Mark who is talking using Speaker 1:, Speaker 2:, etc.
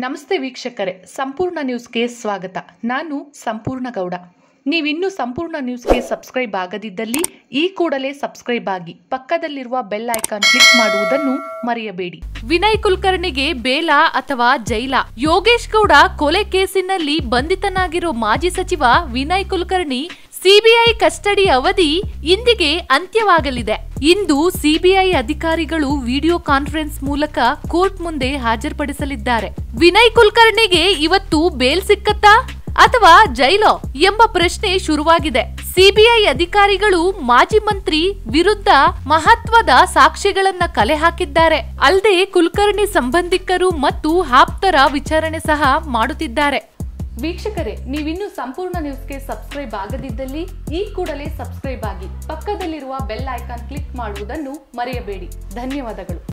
Speaker 1: ನಮಸ್ತೆ ವೀಕ್ಷಕರೇ ಸಂಪೂರ್ಣ ನ್ಯೂಸ್ಗೆ ಸ್ವಾಗತ ನಾನು ಸಂಪೂರ್ಣ ಗೌಡ ನೀವಿನ್ನೂ ಸಂಪೂರ್ಣ ನ್ಯೂಸ್ಗೆ ಸಬ್ಸ್ಕ್ರೈಬ್ ಆಗದಿದ್ದಲ್ಲಿ ಈ ಕೂಡಲೇ ಸಬ್ಸ್ಕ್ರೈಬ್ ಆಗಿ ಪಕ್ಕದಲ್ಲಿರುವ ಬೆಲ್ ಐಕಾನ್ ಕ್ಲಿಕ್ ಮಾಡುವುದನ್ನು ಮರೆಯಬೇಡಿ ವಿನಯ್ ಕುಲಕರ್ಣಿಗೆ ಬೇಲ ಅಥವಾ ಜೈಲ ಯೋಗೇಶ್ ಗೌಡ ಕೊಲೆ ಕೇಸಿನಲ್ಲಿ ಬಂಧಿತನಾಗಿರೋ ಮಾಜಿ ಸಚಿವ ವಿನಯ್ ಕುಲಕರ್ಣಿ ಸಿಬಿಐ ಕಸ್ಟಡಿ ಅವಧಿ ಇಂದಿಗೆ ಅಂತ್ಯವಾಗಲಿದೆ ಇಂದು ಸಿಬಿಐ ಅಧಿಕಾರಿಗಳು ವಿಡಿಯೋ ಕಾನ್ಫರೆನ್ಸ್ ಮೂಲಕ ಕೋರ್ಟ್ ಮುಂದೆ ಹಾಜರುಪಡಿಸಲಿದ್ದಾರೆ ವಿನಯ್ ಕುಲಕರ್ಣಿಗೆ ಇವತ್ತು ಬೇಲ್ ಸಿಕ್ಕತ್ತಾ ಅಥವಾ ಜೈಲೋ ಎಂಬ ಪ್ರಶ್ನೆ ಶುರುವಾಗಿದೆ ಸಿಬಿಐ ಅಧಿಕಾರಿಗಳು ಮಾಜಿ ಮಂತ್ರಿ ವಿರುದ್ಧ ಮಹತ್ವದ ಸಾಕ್ಷ್ಯಗಳನ್ನ ಕಲೆ ಹಾಕಿದ್ದಾರೆ ಅಲ್ಲದೆ ಕುಲಕರ್ಣಿ ಸಂಬಂಧಿಕರು ಮತ್ತು ಆಪ್ತರ ವಿಚಾರಣೆ ಸಹ ಮಾಡುತ್ತಿದ್ದಾರೆ ವೀಕ್ಷಕರೇ ನೀವಿನ್ನೂ ಸಂಪೂರ್ಣ ನ್ಯೂಸ್ಗೆ ಸಬ್ಸ್ಕ್ರೈಬ್ ಆಗದಿದ್ದಲ್ಲಿ ಈ ಕೂಡಲೇ ಸಬ್ಸ್ಕ್ರೈಬ್ ಆಗಿ ಪಕ್ಕದಲ್ಲಿರುವ ಬೆಲ್ ಐಕಾನ್ ಕ್ಲಿಕ್ ಮಾಡುವುದನ್ನು ಮರೆಯಬೇಡಿ ಧನ್ಯವಾದಗಳು